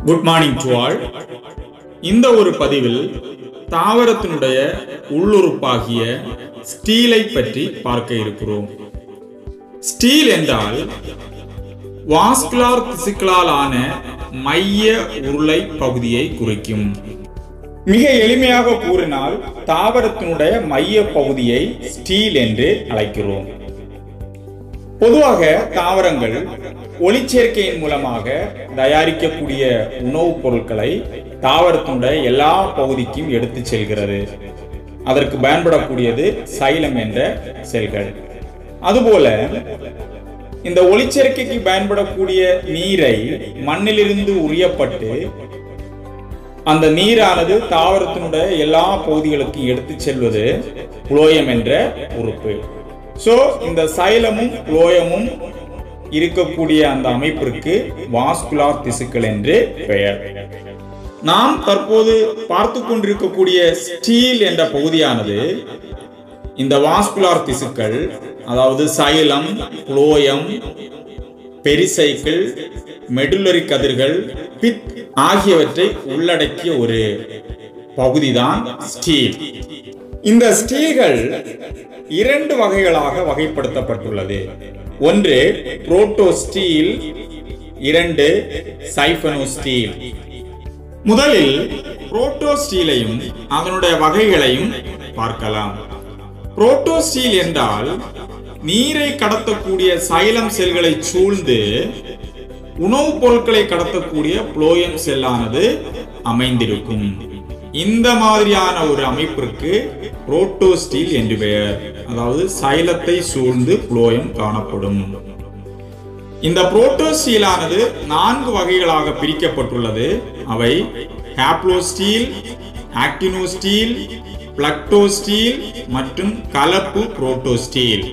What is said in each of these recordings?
good morning to all இந்த ஒரு பதிவில் தாவரத்தினுடைய உள்ளுறுப்பாகிய ஸ்டீலை பற்றி பார்க்க இருக்கிறோம் ஸ்டீல் என்றால் வாஸ்குலார் திசுக்களால் ஆன மைய உருளை பகுதியை குறிக்கும் மிக எளிமையாக கூறினால் தாவரத்தினுடைய மைய பகுதியை ஸ்டீல் என்று அழைக்கிறோம் பொதுவாக தாவரங்கள் ஒளிச்சேர்க்கையின் மூலமாக தயாரிக்கக்கூடிய உணவுப் பொருட்களை தாவரத்தினுடைய எல்லா பகுதிக்கும் எடுத்து செல்கிறது அதற்கு பயன்படக்கூடியது சைலம் என்ற செல்கள் அதுபோல இந்த ஒளிச்சேர்க்கைக்கு பயன்படக்கூடிய நீரை மண்ணிலிருந்து உரியப்பட்டு அந்த நீரானது தாவரத்தினுடைய எல்லா பகுதிகளுக்கும் எடுத்து செல்வது புளோயம் என்ற உறுப்பு சோ இந்த சைலமும் புளோயமும் இருக்கக்கூடிய அந்த அமைப்பிற்கு வாஸ்குலார் திசுக்கள் என்று பெயர் நாம் தற்போது பார்த்து கொண்டிருக்கக்கூடிய ஸ்டீல் என்ற பகுதியானது இந்த வாஸ்குலார் திசுக்கள் அதாவது சைலம் புளோயம் பெரிசைக்கிள் மெடுலரி கதிர்கள் பித் ஆகியவற்றை உள்ளடக்கிய ஒரு பகுதிதான் ஸ்டீல் இந்த ஸ்டீல்கள் இரண்டு வகைகளாக வகைப்படுத்தப்பட்டுள்ளது ஒன்று புரோட்டோ ஸ்டீல் இரண்டு சைஃபனோ ஸ்டீல் முதலில் புரோட்டோ ஸ்டீலையும் அதனுடைய வகைகளையும் பார்க்கலாம் புரோட்டோ ஸ்டீல் என்றால் நீரை கடத்தக்கூடிய சைலம் செல்களை சூழ்ந்து உணவுப் பொருட்களை கடத்தக்கூடிய புளோயம் செல்லானது அமைந்திருக்கும் இந்த மாதிரியான ஒரு அமைப்பிற்கு புரோட்டோ ஸ்டீல் என்று பெயர் அதாவது சைலத்தை சூழ்ந்து புளோயம் காணப்படும் இந்த புரோட்டோ ஸ்டீலானது நான்கு வகைகளாக பிரிக்கப்பட்டுள்ளது அவை haplostele actinostele plectostele மற்றும் கலப்பு புரோட்டோ ஸ்டீல்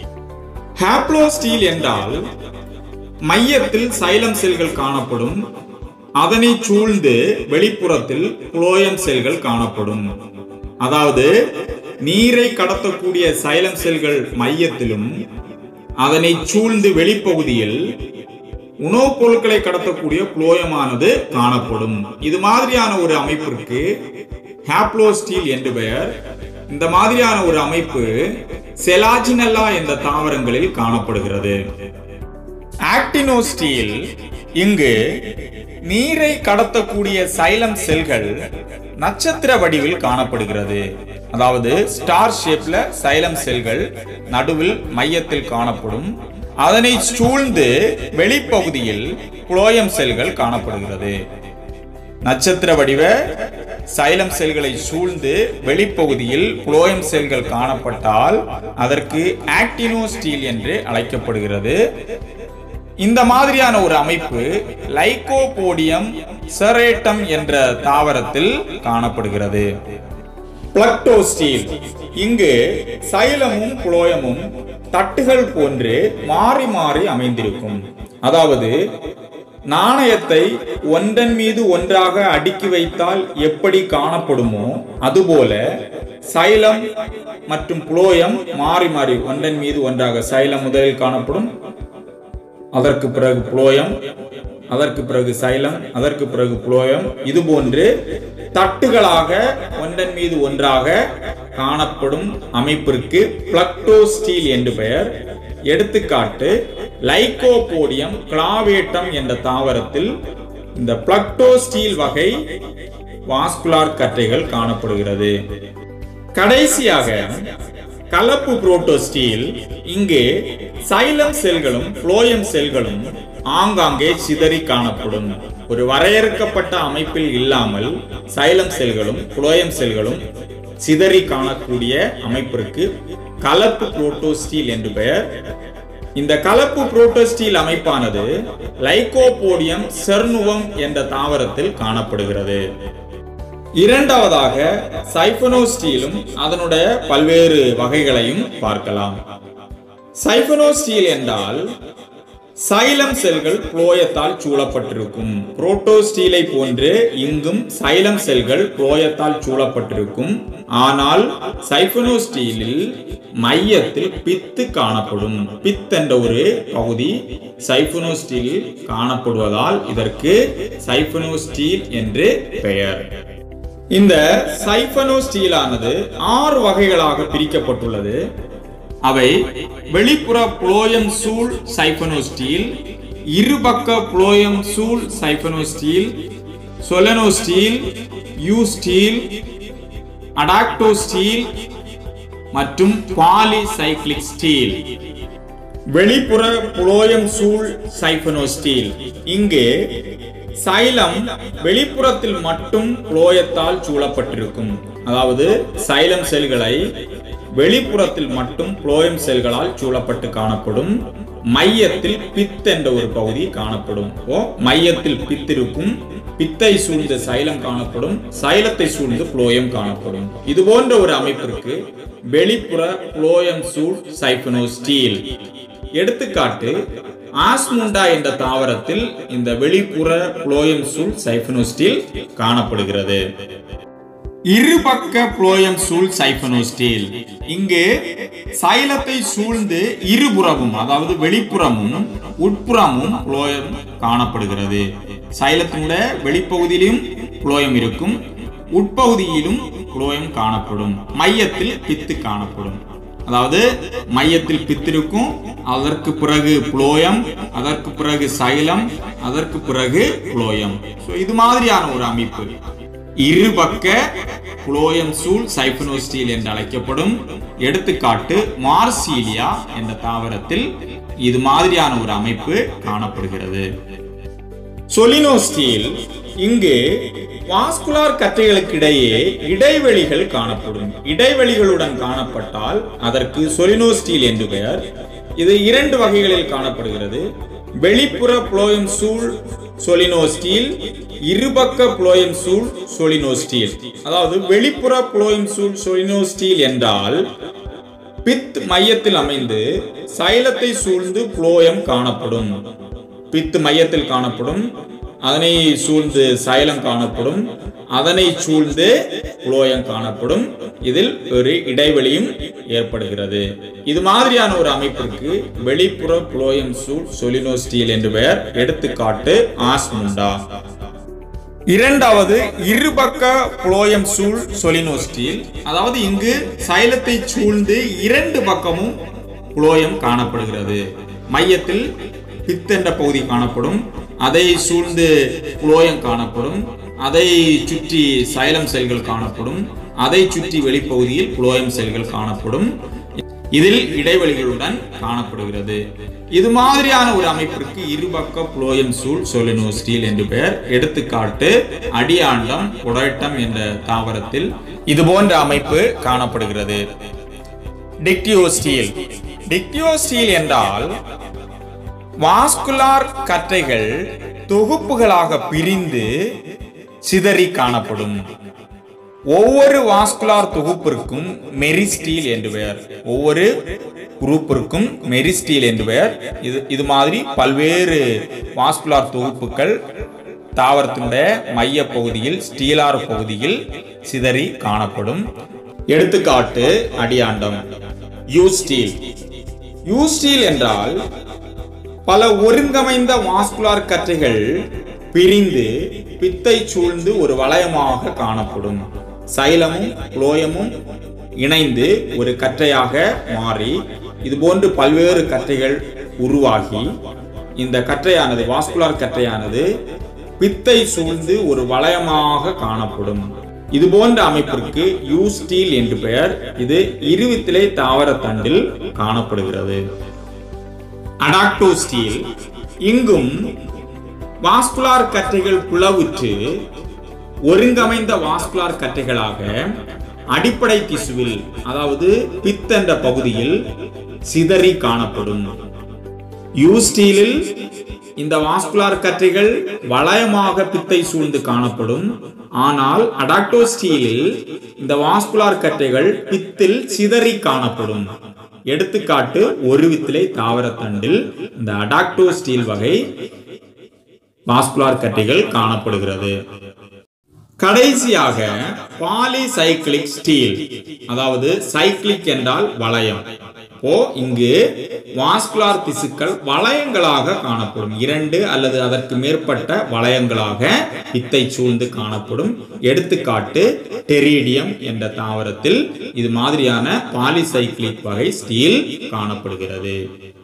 ஹாப்ளோ ஸ்டீல் என்றால் மையத்தில் சைலம் செல்கள் காணப்படும் அதனை சூழ்ந்து வெளிப்புறத்தில் புளோயம் செல்கள் காணப்படும் அதாவது நீரை கடத்தக்கூடிய சைலம் செல்கள் மையத்திலும் அதனை சூழ்ந்து வெளிப்பகுதியில் உணவுப் பொருட்களை கடத்தக்கூடிய புளோயமானது காணப்படும் இது மாதிரியான ஒரு அமைப்பிற்கு ஹாப்ளோ ஸ்டீல் என்று பெயர் இந்த மாதிரியான ஒரு அமைப்பு செலாஜினல்லா என்ற தாவரங்களில் காணப்படுகிறது ஆக்டினோ ஸ்டீல் இங்கு நீரை கடத்தக்கூடிய சைலம் செல்கள் நட்சத்திர வடிவில் காணப்படுகிறது அதாவது ஸ்டார் ஷேப்ல சைலம் செல்கள் நடுவில் மையத்தில் காணப்படும் அதனை சூழ்ந்து வெளிப்பகுதியில் புளோயம் செல்கள் காணப்படுகிறது நட்சத்திர வடிவ சைலம் செல்களை சூழ்ந்து வெளிப்பகுதியில் புளோயம் செல்கள் காணப்பட்டால் அதற்கு ஆக்டினோ ஸ்டீல் என்று அழைக்கப்படுகிறது இந்த மாதிரியான ஒரு அமைப்பு லைகோபோடியம் செரேட்டம் என்ற தாவரத்தில் காணப்படுகிறது பிளக்டோ ஸ்டீல் இங்கு சைலமும் புளோயமும் தட்டுகள் போன்று மாறி மாறி அமைந்திருக்கும் அதாவது நாணயத்தை ஒன்றன் மீது ஒன்றாக அடுக்கி வைத்தால் எப்படி காணப்படுமோ அதுபோல சைலம் மற்றும் புளோயம் மாறி மாறி ஒன்றன் மீது ஒன்றாக சைலம் முதலில் காணப்படும் அதற்கு பிறகு புளோயம் அதற்கு பிறகு சைலம் அதற்கு பிறகு புளோயம் இது போன்று தட்டுகளாக ஒன்றன் மீது ஒன்றாக காணப்படும் அமைப்பிற்கு பிளக்டோ ஸ்டீல் என்று பெயர் எடுத்துக்காட்டு லைகோபோடியம் கிளாவேட்டம் என்ற தாவரத்தில் இந்த பிளக்டோ ஸ்டீல் வகை வாஸ்குலார் கற்றைகள் காணப்படுகிறது கடைசியாக கலப்பு புரோட்டோ ஸ்டீல் இங்கு சைலம் செல்களும் புளோயம் செல்களும் ஆங்காங்கே சிதறி காணப்படும் ஒரு வரையறுக்கப்பட்ட அமைப்பில் இல்லாமல் சைலம் செல்களும் புளோயம் செல்களும் சிதறி காணக்கூடிய அமைப்பிற்கு கலப்பு புரோட்டோ ஸ்டீல் என்று பெயர் இந்த கலப்பு புரோட்டோ ஸ்டீல் அமைப்பானது லைகோபோடியம் செர்னுவம் என்ற தாவரத்தில் காணப்படுகிறது இரண்டாவதாக சைபனோ ஸ்டீலும் அதனுடைய பல்வேறு வகைகளையும் பார்க்கலாம் சைபனோ ஸ்டீல் என்றால் சைலம் செல்கள் புளோயத்தால் சூழப்பட்டிருக்கும் புரோட்டோஸ்டீலை போன்று இங்கும் சைலம் செல்கள் புளோயத்தால் சூழப்பட்டிருக்கும் ஆனால் சைபனோஸ்டீலில் மையத்தில் பித்து காணப்படும் பித் என்ற ஒரு பகுதி சைபனோஸ்டீலில் காணப்படுவதால் இதற்கு சைபனோஸ்டீல் என்று பெயர் இந்த சைபனோஸ்டீலானது ஆறு வகைகளாக பிரிக்கப்பட்டுள்ளது அவை வெளிப்புற புளோயம் சூழ் சைபனோஸ்டீல் இருபக்க புளோயம் சூழ் சைபனோஸ்டீல் சொலனோஸ்டீல் யூ ஸ்டீல் அடாக்டோஸ்டீல் மற்றும் பாலிசைக்ளிக் ஸ்டீல் வெளிப்புற புளோயம் சூழ் சைபனோஸ்டீல் இங்கு சைலம் வெளிப்புறத்தில் மட்டும் புளோயத்தால் சூழப்பட்டிருக்கும் அதாவது சைலம் செல்களை வெளிப்புறத்தில் மட்டும் புளோயம் செல்களால் சூழப்பட்டு காணப்படும் மையத்தில் பித் என்ற ஒரு பகுதி காணப்படும் ஓ மையத்தில் பித் இருக்கும் பித்தை சூழ்ந்த சைலம் காணப்படும் சைலத்தை சூழ்ந்து புளோயம் காணப்படும் இது போன்ற ஒரு அமைப்பிற்கு வெளிப்புற புளோயம் சூழ் சைபனோஸ்டீல் எடுத்துக்காட்டு ஆஸ்முண்டா என்ற தாவரத்தில் இந்த வெளிப்புற புளோயம் சூழ் சைபனோஸ்டீல் காணப்படுகிறது இருபக்க புளோயம் சூழ் சைபனோஸ்டீல் இங்கு சைலத்தை சூழ்ந்து இருபுறமும் அதாவது வெளிப்புறமும் உட்புறமும் புளோயம் காணப்படுகிறது சைலத்தினுடைய வெளிப்பகுதியிலும் புளோயம் இருக்கும் உட்பகுதியிலும் புளோயம் காணப்படும் மையத்தில் பித்து காணப்படும் அதாவது மையத்தில் பித்திருக்கும் அதற்கு பிறகு புளோயம் அதற்கு பிறகு சைலம் அதற்கு பிறகு புளோயம் So, இது மாதிரியான ஒரு அமைப்பு இருபக்க புளோயம் சூழ் சைபனோஸ்டீல் என்று அழைக்கப்படும் எடுத்துக்காட்டு மார்சீலியா என்ற தாவரத்தில் இது மாதிரியான ஒரு அமைப்பு காணப்படுகிறது சொலினோஸ்டீல் இங்கு வாஸ்குலார் கற்றைகளுக்கு இடையே இடைவெளிகள் காணப்படும் இடைவெளிகளுடன் காணப்பட்டால் அதற்கு சொலினோஸ்டீல் என்று பெயர் இது இரண்டு வகைகளில் காணப்படுகிறது வெளிப்புற புளோயம் சூழ் சொலினோஸ்டீல் இருபக்க புளோயம் சூழ் சொலினோஸ்டீல் அதாவது வெளிப்புற புளோயம் சூழ் சொலினோஸ்டீல் என்றால் பித் மையத்தில் அமைந்து சைலத்தை சூழ்ந்து புளோயம் காணப்படும் பித்து மையத்தில் காணப்படும் அதனை சூழ்ந்து சைலம் காணப்படும் அதனை சூழ்ந்து புளோயம் காணப்படும் இதில் ஒரு இடைவெளியும் ஏற்படுகிறது இது மாதிரியான ஒரு அமைப்பிற்கு வெளிப்புற புளோயம் சூழ் சொலினோஸ்டீல் என்று பெயர் எடுத்துக்காட்டு ஆஸ்முண்டா இரண்டாவது இருபக்க புளோயம் சூழ் சொலினோஸ்டீல் அதாவது இங்கு சைலத்தை சூழ்ந்து இரண்டு பக்கமும் புளோயம் காணப்படுகிறது மையத்தில் பித் என்ற பகுதி காணப்படும் அதை சூழ்ந்து புளோயம் காணப்படும் அதை சுற்றி சைலம் செல்கள் காணப்படும் அதை சுற்றி வெளிப்பகுதியில் புளோயம் செல்கள் காணப்படும் இதில் இடைவெளிகளுடன் காணப்படுகிறது இது மாதிரியான ஒரு அமைப்பிற்கு இருபக்க புளோயம் சூழ் சொலினோஸ்டீல் என்று பெயர் எடுத்துக்காட்டு அடியாண்டம் புடைட்டம் என்ற தாவரத்தில் இது போன்ற அமைப்பு காணப்படுகிறது டிக்டியோஸ்டீல் டிக்டியோஸ்டீல் என்றால் வாஸ்குலார் கற்றைகள் தொகுப்புகளாக பிரிந்து சிதறி காணப்படும் ஒவ்வொரு வாஸ்குலார் தொகுப்பிற்கும் மெரிஸ்டீல் என்று பெயர் ஒவ்வொரு குரூப்பிற்கும் மெரிஸ்டீல் என்று பெயர் இது இது மாதிரி பல்வேறு வாஸ்குலார் தொகுப்புகள் தாவரத்தினுடைய மைய பகுதியில் ஸ்டீலார் பகுதியில் சிதறி காணப்படும் எடுத்துக்காட்டு அடியாண்டம் யூஸ்டீல் யூஸ்டீல் என்றால் பல ஒருங்கமைந்த வாஸ்குலார் கற்றைகள் பிரிந்து பித்தை சூழ்ந்து ஒரு வளையமாக காணப்படும் சைலமும் புளோயமும் இணைந்து ஒரு கற்றையாக மாறி இதுபோன்று பல்வேறு கற்றைகள் உருவாகி இந்த கற்றையானது வாஸ்குலார் கற்றையானது பித்தை சூழ்ந்து ஒரு வளையமாக காணப்படும் இது போன்ற அமைப்பிற்கு யூஸ்டீல் என்று பெயர் இது இருவித்திலை தாவர தண்டில் காணப்படுகிறது அடாக்டோஸ்டீல் இங்கும் வாஸ்குலார் கற்றைகள் பிளவுற்று ஒருங்கமைந்த வாஸ்குலார் கற்றைகளாக அடிப்படை திசுவில் அதாவது பித் என்ற பகுதியில் சிதறி காணப்படும் யூஸ்டீலில் இந்த வாஸ்குலார் கற்றைகள் வளையமாக பித்தை சூழ்ந்து காணப்படும் ஆனால் அடாக்டோஸ்டீலில் இந்த வாஸ்குலார் கற்றைகள் பித்தில் சிதறி காணப்படும் எடுத்துக்காட்டு ஒரு வித்திலை தாவரத்தண்டில் இந்த அடாக்டோ ஸ்டீல் வகை வாஸ்குலார் கட்டிகள் காணப்படுகிறது கடைசியாக பாலிசைக்கிளிக் ஸ்டீல் அதாவது சைக்கிளிக் என்றால் வளையம் இப்போ இங்கு வாஸ்குலார் திசுக்கள் வளையங்களாக காணப்படும் இரண்டு அல்லது அதற்கு மேற்பட்ட வளையங்களாக வித்தை சூழ்ந்து காணப்படும் எடுத்துக்காட்டு டெரீடியம் என்ற தாவரத்தில் இது மாதிரியான பாலிசைக்கிளிக் வகை ஸ்டீல் காணப்படுகிறது